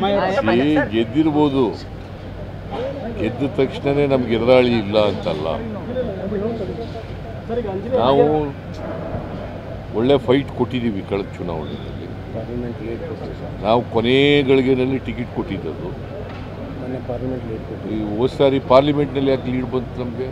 ಬೊಮ್ಮಾಯಿ ಅವರು ಈ ಗೆದ್ದಿರ್ಬೋದು ಗೆದ್ದ ತಕ್ಷಣನೇ ನಮ್ಗೆ ಎದುರಾಳಿ ಇಲ್ಲ ಅಂತಲ್ಲ ನಾವು ಒಳ್ಳೆ ಫೈಟ್ ಕೊಟ್ಟಿದ್ದೀವಿ ಕಳೆದ ಚುನಾವಣೆಯಲ್ಲಿ ಪಾರ್ಲಿಮೆಂಟ್ ಲೇಟ್ ಕೊಟ್ಟಿದ್ದು ನಾವು ಕೊನೆ ಗಳಿಗೆನಲ್ಲಿ ಟಿಕೆಟ್ ಕೊಟ್ಟಿದ್ದದು ಮೊನ್ನೆ ಪಾರ್ಲಿಮೆಂಟ್ ಲೇಟ್ ಕೊಟ್ಟಿದ್ದು ಈ ಹೋದ ಸಾರಿ ಪಾರ್ಲಿಮೆಂಟ್ನಲ್ಲಿ ಯಾಕೆ ಲೀಡ್ ಬಂತು ನಮಗೆ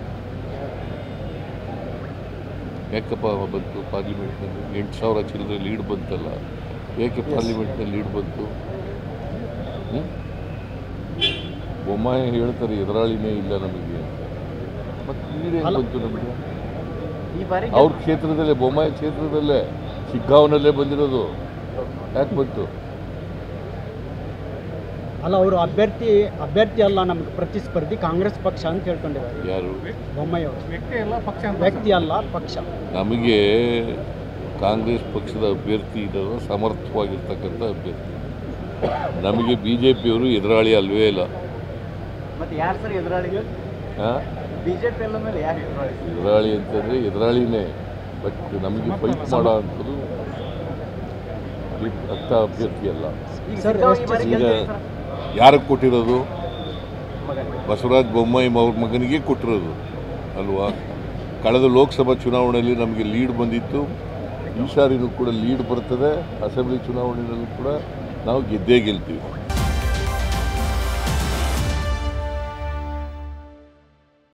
ಯಾಕಪ್ಪ ಬಂತು ಪಾರ್ಲಿಮೆಂಟ್ನಲ್ಲಿ ಎಂಟು ಸಾವಿರ ಚಿಲ್ಲರೆ ಲೀಡ್ ಬಂತಲ್ಲ ಏಕೆ ಪಾರ್ಲಿಮೆಂಟ್ನಲ್ಲಿ ಲೀಡ್ ಬಂತು ಹ್ಮ್? ಬೊಮ್ಮಾಯಿ ಹೇಳ್ತಾರೆ ಎದುರಾಳಿನೇ ಇಲ್ಲ ನಮಗೆ ಮತ್ತೆ ಲೀಡ್ ಹೇಗೆ ಬಂತು ನಮಗೆ ಈ ಬಾರಿ ಅವ್ರ ಕ್ಷೇತ್ರದಲ್ಲೇ ಬೊಮ್ಮಾಯಿ ಕ್ಷೇತ್ರದಲ್ಲೇ ಶಿಗ್ಗಾಂವ್ನಲ್ಲೇ ಬಂದಿರೋದು ಯಾಕೆ ಬಂತು ಅಲ್ಲ ಅವರು ಅಭ್ಯರ್ಥಿ ಅಭ್ಯರ್ಥಿ ಅಲ್ಲ ನಮ್ಗೆ ಪ್ರತಿಸ್ಪರ್ಧಿ ಕಾಂಗ್ರೆಸ್ ಪಕ್ಷ ಅಂತ ಹೇಳ್ಕೊಂಡಿದ್ದಾರೆ ಯಾರು ಬೊಮ್ಮಾಯಿ ಅವರು ವ್ಯಕ್ತಿ ಅಲ್ಲ ಪಕ್ಷ ನಮಗೆ ಕಾಂಗ್ರೆಸ್ ಪಕ್ಷದ ಅಭ್ಯರ್ಥಿ ಇರೋದು ಸಮರ್ಥವಾಗಿರ್ತಕ್ಕಂಥ ಅಭ್ಯರ್ಥಿ ನಮಗೆ ಬಿ ಜೆ ಪಿಯವರು ಎದುರಾಳಿ ಅಲ್ವೇ ಇಲ್ಲ ಮತ್ತೆ ಯಾರು ಸರ್ ಎದುರಾಳಿ ಹಾಂ ಬಿಜೆಪಿ ಎಲ್ಲ ಮೇಲೆ ಯಾರು ಎದುರಾಳಿ ಎದುರಾಳಿ ಅಂತಂದರೆ ಎದುರಾಳಿನೇ ಬಟ್ ನಮಗೆ ಫೈಟ್ ಮಾಡೋ ಅಂಥದ್ದು ಅಂಥ ಅಭ್ಯರ್ಥಿ ಅಲ್ಲ ಸರ್ ಈಗ ಯಾರಿಗೆ ಕೊಟ್ಟಿರೋದು ಬಸವರಾಜ ಬೊಮ್ಮಾಯಿ ಅವ್ರ ಮಗನಿಗೆ ಕೊಟ್ಟಿರೋದು ಅಲ್ವಾ ಕಳೆದ ಲೋಕಸಭಾ ಚುನಾವಣೆಯಲ್ಲಿ ನಮಗೆ ಲೀಡ್ ಬಂದಿತ್ತು ಈ ಸಾರಿನೂ ಕೂಡ ಲೀಡ್ ಬರ್ತದೆ ಅಸೆಂಬ್ಲಿ ಚುನಾವಣೆಯಲ್ಲೂ ಕೂಡ ನಾವು ಗೆದ್ದೇ ಗೆಲ್ತೀವಿ